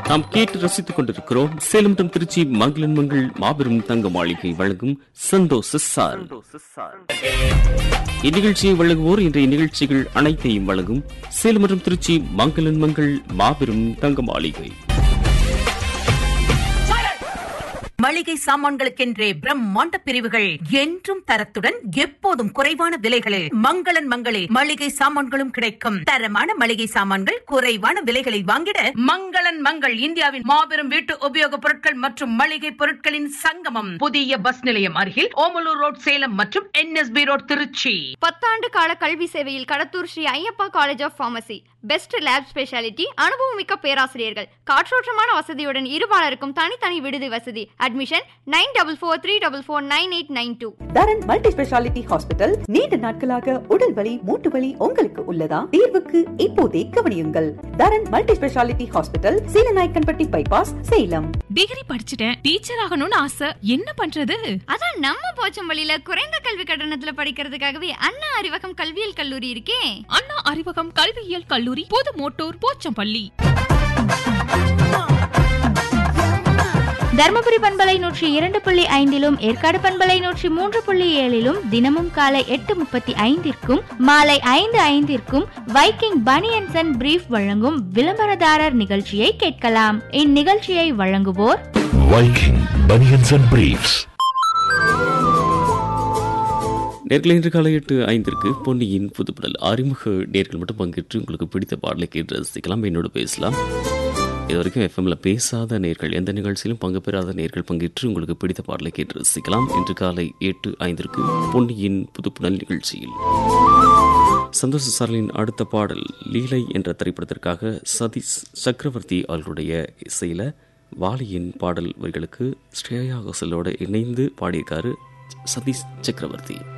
நாம் கேட்டு ரசித்துக் கொண்டிருக்கிறோம் சேலம் மற்றும் திருச்சி மங்களன் மங்கள் மாபெரும் தங்க மாளிகை வழங்கும் சந்தோஷ சார் இந்நிகழ்ச்சியை வழங்குவோர் இன்றைய நிகழ்ச்சிகள் அனைத்தையும் வழங்கும் சேலம் மற்றும் திருச்சி மங்களன் மங்கள் மாபெரும் தங்க மாளிகை மளிகை சாமான்களுக்கென்றே பிரம்மாண்ட பிரிவுகள் என்றும் தரத்துடன் எப்போதும் குறைவான விலைகளில் மங்களன் மங்களே மளிகை சாமான்களும் கிடைக்கும் தரமான மளிகை சாமான்கள் குறைவான விலைகளை வாங்கிட மங்களன் மங்கள் இந்தியாவின் மாபெரும் வீட்டு உபயோகப் பொருட்கள் மற்றும் மளிகை பொருட்களின் சங்கமம் புதிய பஸ் நிலையம் அருகில் ஓமலூர் ரோட் சேலம் மற்றும் என்எஸ்பி ரோட் திருச்சி பத்தாண்டு கால கல்வி சேவையில் Kadathur Sri Ayyappa college of pharmacy best lab speciality அனுபவமிக்க பேராசிரியர்கள் காற்றோட்டமான வசதியுடன் இருபாலருக்கும் தனித்தனி விடுதி வசதி admission nine double four three double four nine eight nine two Dharan multi speciality hospital நீண்ட நாட்களாக உடல் வலி மூட்டு வலி உங்களுக்கு உள்ளதா தீர்வுக்கு இப்போதே கவனியுங்கள் Dharan multi speciality hospital Seelanaickenpatti bypass Salem degree படிச்சுட்டேன் டீச்சர் ஆகணும்னு ஆசை என்ன பண்றது அதான் நம்ம போச்சம்பள்ளியில குறைந்த கல்வி கட்டணத்துல படிக்கிறதுக்காகவே அண்ணா அறிவகம் கல்வியியல் கல்லூரி இருக்கே அண்ணா அறிவகம் கல்வியியல் கல்லூரி புது மோட்டூர் போச்சம்பள்ளி தர்மபுரி பண்பலை நூற்றி இரண்டு புள்ளி ஐந்திலும் ஏற்காடு பண்பலை நூற்றி மூன்று புள்ளி ஏழிலும் தினமும் காலை எட்டு முப்பத்தி ஐந்திற்கும் மாலை ஐந்து ஐந்திற்கும் வைக்கிங் பனியன்சன் அண்ட் பிரீஃப் வழங்கும் விளம்பரதாரர் நிகழ்ச்சியை கேட்கலாம் இந்நிகழ்ச்சியை வழங்குவோர் Viking Bunions and Briefs. நேர்களை இன்று காலை எட்டு ஐந்திற்கு பொன்னியின் புதுப்புடல் அறிமுக நேர்கள் மட்டும் பங்கேற்று உங்களுக்கு பிடித்த பாடலை கேட்டு ரசிக்கலாம் என்னோடு பேசலாம் இது வரைக்கும் எஃப்எம்ல பேசாத நேர்கள் எந்த நிகழ்ச்சியிலும் பங்கு பெறாத நேர்கள் பங்கேற்று உங்களுக்கு பிடித்த பாடலை கேட்டு ரசிக்கலாம் இன்று காலை எட்டு ஐந்திற்கு பொன்னியின் புதுப்புடல் நிகழ்ச்சியில் சந்தோஷ சாரலின் அடுத்த பாடல் லீலை என்ற திரைப்படத்திற்காக சதீஷ் சக்கரவர்த்தி அவர்களுடைய இசையில் வாலியின் பாடல் வரிகளுக்கு ஸ்ரேயா கோசலோட இணைந்து பாடியிருக்காரு சதீஷ் சக்கரவர்த்தி